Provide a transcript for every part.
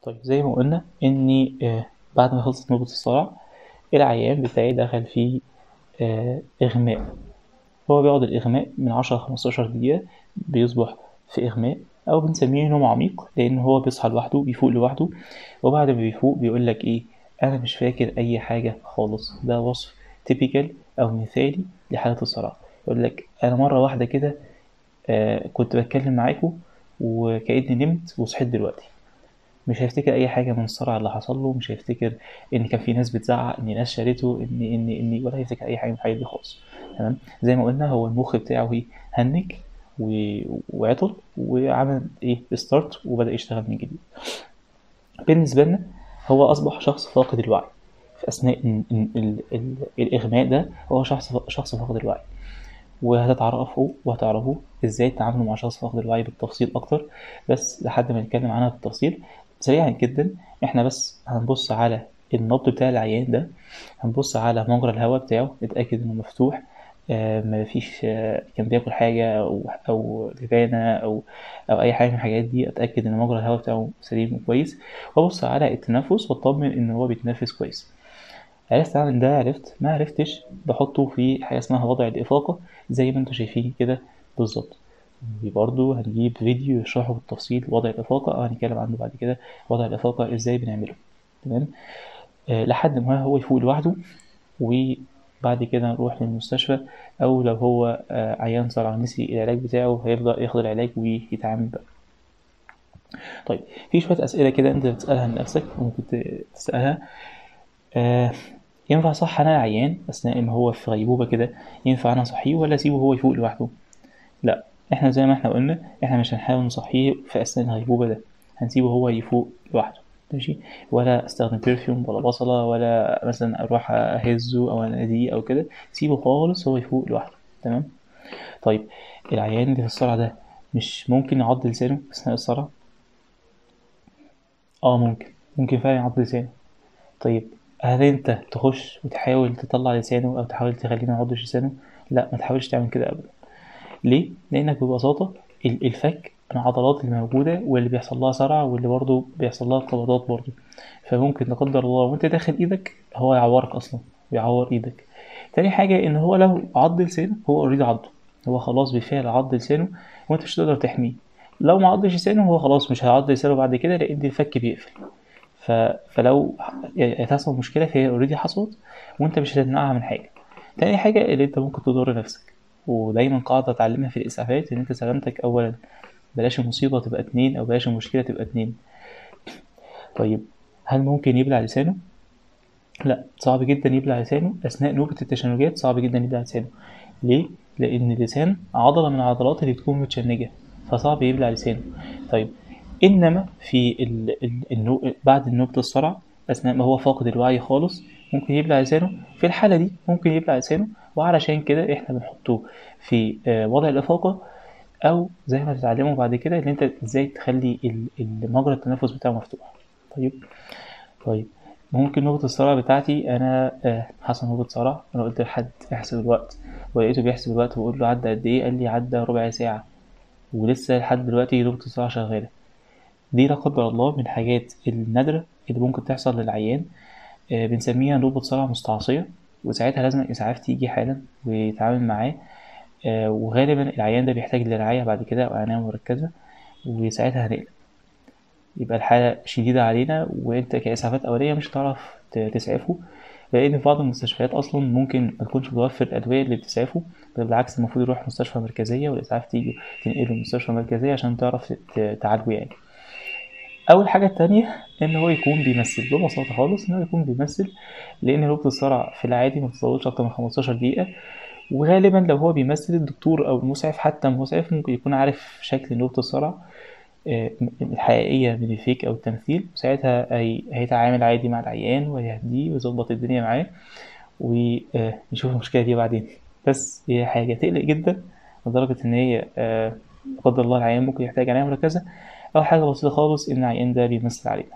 طيب زي ما قلنا إني آه بعد ما خلصت نوبة الصرع العيان بتاعي دخل في آه إغماء هو بيقعد الإغماء من عشرة لخمستاشر دقيقة بيصبح في إغماء أو بنسميه نوم عميق لأن هو بيصحى لوحده بيفوق لوحده وبعد ما بيفوق بيقول لك إيه أنا مش فاكر أي حاجة خالص ده وصف تيبيكال أو مثالي لحالة الصرع يقول لك أنا مرة واحدة كده آه كنت بتكلم معاكم وكأني نمت وصحيت دلوقتي مش هيفتكر اي حاجه من الصرع اللي حصل له مش هيفتكر ان كان في ناس بتزعق ان ناس شالته ان ان ان ولا هيفتكر اي حاجه من الحاجات دي خالص تمام زي ما قلنا هو المخ بتاعه ايه هنج و... وعطل وعمل ايه ستارت وبدا يشتغل من جديد بالنسبه لنا هو اصبح شخص فاقد الوعي في اثناء ال... ال... ال... الاغماء ده هو شخص شخص فاقد الوعي وهتتعرفوا وهتعرفوا ازاي تتعاملوا مع شخص فاقد الوعي بالتفصيل اكتر بس لحد ما نتكلم عنها بالتفصيل سريعا جدا احنا بس هنبص على النبض بتاع العيان ده هنبص على مجرى الهواء بتاعه نتأكد انه مفتوح آه مفيش آه كان بياكل حاجة أو أو لبانة أو أو أي حاجة من الحاجات دي أتأكد إن مجرى الهواء بتاعه سليم وكويس وأبص على التنفس وأطمن إن هو بيتنفس كويس عرفت أعمل ده عرفت ما عرفتش بحطه في حاجة اسمها وضع الإفاقة زي ما انتوا شايفين كده بالظبط وبرضه هنجيب فيديو يشرحه بالتفصيل وضع الإفاقة أو هنتكلم عنه بعد كده وضع الإفاقة إزاي بنعمله تمام أه لحد ما هو يفوق لوحده وبعد كده نروح للمستشفى أو لو هو أه عيان صرع نسي العلاج بتاعه هيبدأ ياخد العلاج ويتعامل بقى طيب في شوية أسئلة كده أنت بتسألها لنفسك وممكن تسألها أه ينفع صح أنا العيان أثناء ما هو في غيبوبة كده ينفع أنا أصحيه ولا أسيبه هو يفوق لوحده؟ لأ احنا زي ما احنا قلنا احنا مش هنحاول نصحيه في اثناء الغيبوبه ده هنسيبه هو يفوق لوحده ماشي ولا استخدم برفيوم ولا بصله ولا مثلا اروح اهزه او اناديه او كده سيبه خالص هو يفوق لوحده تمام طيب العيان اللي في الصرع ده مش ممكن يعض لسانه اثناء الصرع اه ممكن ممكن فعلا يعض لسانه طيب هل انت تخش وتحاول تطلع لسانه او تحاول تخليه ما يعضش لسانه لا ما تحاولش تعمل كده ابدا ليه؟ لأنك ببساطة الفك من العضلات اللي موجودة واللي بيحصل لها صرع واللي برضه بيحصل لها قبضات برضه فممكن لا قدر الله وانت داخل ايدك هو يعورك اصلا ويعور ايدك تاني حاجة ان هو لو عض لسانه هو اوريدي عضه هو خلاص بالفعل عض لسانه وانت مش هتقدر تحميه لو ما عضش لسانه هو خلاص مش هيعض لسانه بعد كده لان الفك بيقفل ف... فلو هتحصل مشكلة فهي اوريدي حصلت وانت مش هتمنعها من حاجة تاني حاجة اللي انت ممكن تضر نفسك ودايما قاعدة اتعلمها في الإسعافات إن أنت سلامتك أولا بلاش المصيبة تبقى اتنين أو بلاش المشكلة تبقى اتنين طيب هل ممكن يبلع لسانه؟ لا صعب جدا يبلع لسانه أثناء نوبة التشنجات صعب جدا يبلع لسانه ليه؟ لأن اللسان عضلة من العضلات اللي تكون متشنجة فصعب يبلع لسانه طيب إنما في ال... ال... النو... بعد نوبة الصرع أثناء ما هو فاقد الوعي خالص ممكن يبلع لسانه في الحالة دي ممكن يبلع لسانه وعلشان كده احنا بنحطه في وضع الإفاقة أو زي ما تتعلموا بعد كده إن أنت إزاي تخلي مجرى التنفس بتاعه مفتوح طيب طيب ممكن نقطة الصرع بتاعتي أنا حصل نقطة صرع أنا قلت لحد يحسب الوقت ولقيته بيحسب الوقت وبقول له عدى قد إيه قال لي عدى ربع ساعة ولسه لحد دلوقتي نقطة الصرع شغالة دي لا قدر الله من الحاجات النادرة اللي ممكن تحصل للعيان بنسميها نوبة صرع مستعصية وساعتها لازم الإسعاف تيجي حالا ويتعامل معاه وغالبا العيان ده بيحتاج لرعاية بعد كده أو عناية مركزة وساعتها هنقلق يبقى الحالة شديدة علينا وأنت كإسعافات أولية مش هتعرف تسعفه لأن في بعض المستشفيات أصلا ممكن متكونش بتوفر الأدوية اللي بتسعفه بل بالعكس المفروض يروح مستشفى مركزية والإسعاف تيجي تنقله مستشفى مركزية عشان تعرف تعالجه يعني أول حاجة التانية إن هو يكون بيمثل ببساطة خالص إن هو يكون بيمثل لأن نوبة الصرع في العادي ما بتطولش أكتر من 15 دقيقة وغالبا لو هو بيمثل الدكتور أو المسعف حتى المسعف ممكن يكون عارف شكل نوبة الصرع الحقيقية من الفيك أو التمثيل وساعتها هيتعامل عادي مع العيان ويهديه ويظبط الدنيا معاه ونشوف المشكلة دي بعدين بس هي حاجة تقلق جدا لدرجة إن هي لا قدر الله العيان ممكن يحتاج عناية مركزة أو حاجة بسيطة خالص إن العيان ده بيمثل علينا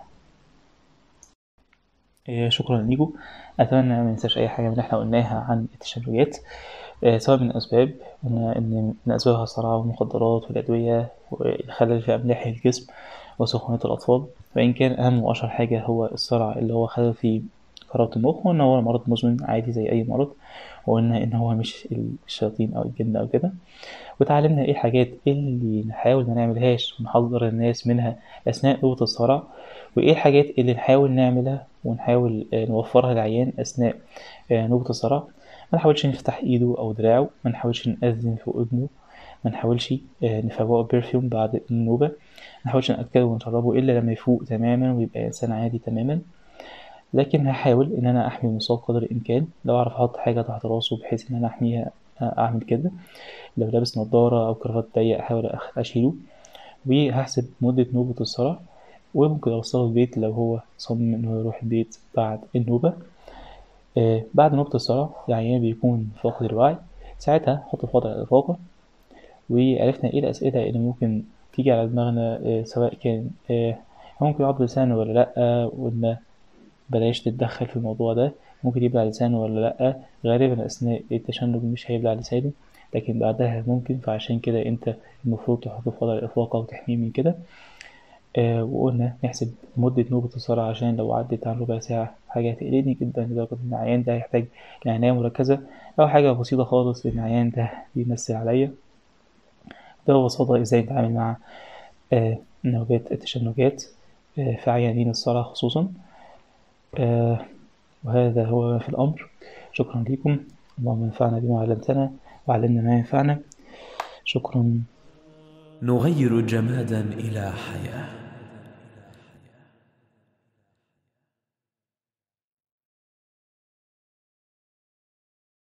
شكرا ليكم أتمنى ما ننساش أي حاجة من اللي احنا قلناها عن التشنجات سواء من أسباب إن من أسبابها الصرع والمخدرات والأدوية والخلل في أملاح الجسم وسخونية الأطفال وإن كان أهم وأشهر حاجة هو الصرع اللي هو خلل في كهربة المخ وإن هو مرض مزمن عادي زي أي مرض وقلنا إن هو مش الشياطين أو الجن أو كده وتعلمنا إيه الحاجات اللي نحاول ما نعملهاش ونحذر الناس منها أثناء قوة الصرع وإيه الحاجات اللي نحاول نعملها ونحاول نوفرها للعيان أثناء نوبة الصرع ما نحاولش نفتح إيده أو دراعه ما نحاولش نأذن في ودنه ما نحاولش نفوقه برفيوم بعد النوبة ما نحاولش نأكله ونشربه إلا لما يفوق تماما ويبقى إنسان عادي تماما لكن هحاول إن أنا أحمي المصاب قدر الإمكان لو أعرف أحط حاجة تحت راسه بحيث إن أنا أحميها أعمل كده لو لابس نضارة أو كرافات ضيق أحاول أشيله وهحسب مدة نوبة الصرع وممكن أوصله البيت لو هو صمم إنه يروح البيت بعد النوبة آه بعد نوبة الصرع العيان بيكون فاقد الوعي ساعتها حط في وضع الإفاقة وعرفنا إيه الأسئلة اللي ممكن تيجي على دماغنا آه سواء كان آه ممكن يعض لسانه ولا لأ وإن بلاش تتدخل في الموضوع ده ممكن يبلع لسانه ولا لأ غالبا أثناء التشنج مش هيبلع لسانه لكن بعدها ممكن فعشان كده انت المفروض تحطه في وضع الإفاقة وتحميه من كده آه وقلنا نحسب مدة نوبة الصرع عشان لو عدت عن ربع ساعة حاجة هتقلقني جدا لدرجة إن العيان ده هيحتاج لعناية مركزة أو حاجة بسيطة خالص إن العيان ده بيمثل عليا ده ببساطة إزاي نتعامل مع آه نوبات التشنجات آه في عيانين الصرع خصوصا آه وهذا هو ما في الأمر شكرا لكم اللهم انفعنا بما علمتنا وعلمنا ما ينفعنا شكرا نغير جمادا إلى حياة